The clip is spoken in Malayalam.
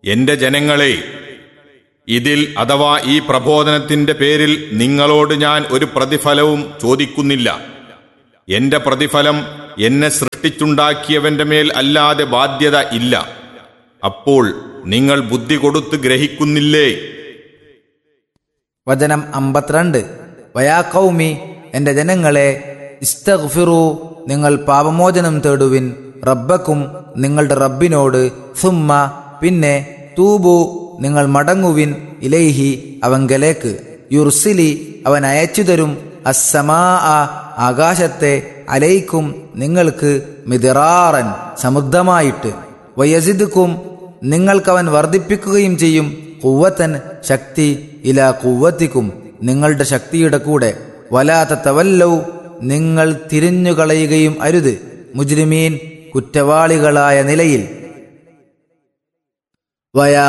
എന്റെ ജനങ്ങളെ ഇതിൽ അഥവാ ഈ പ്രബോധനത്തിന്റെ പേരിൽ നിങ്ങളോട് ഞാൻ ഒരു പ്രതിഫലവും ചോദിക്കുന്നില്ല എന്റെ പ്രതിഫലം എന്നെ സൃഷ്ടിച്ചുണ്ടാക്കിയവന്റെ മേൽ അല്ലാതെ ബാധ്യത ഇല്ല അപ്പോൾ നിങ്ങൾ ബുദ്ധി കൊടുത്ത് ഗ്രഹിക്കുന്നില്ലേ വചനം അമ്പത്തിരണ്ട് വയാ കൗമി എൻ്റെ ജനങ്ങളെ ഇസ്തഗ്ഫിറു നിങ്ങൾ പാപമോചനം തേടുവിൻ റബ്ബക്കും നിങ്ങളുടെ റബ്ബിനോട് സുമ്മ പിന്നെ തൂബു നിങ്ങൾ മടങ്ങുവിൻ ഇലൈഹി അവങ്കലേക്ക് യുർസിലി അവൻ അയച്ചു തരും അസ്സമാ ആകാശത്തെ അലൈക്കും നിങ്ങൾക്ക് മിതിറാറൻ സമൃദ്ധമായിട്ട് വയസിദുക്കും നിങ്ങൾക്കവൻ വർദ്ധിപ്പിക്കുകയും ചെയ്യും കുവ്വത്തൻ ശക്തി ഇല കുവ്വത്തിക്കും നിങ്ങളുടെ ശക്തിയുടെ കൂടെ വലാത്ത തവല്ലൗ നിങ്ങൾ തിരിഞ്ഞുകളയുകയും അരുത് മുജ്രിമീൻ കുറ്റവാളികളായ നിലയിൽ വയാ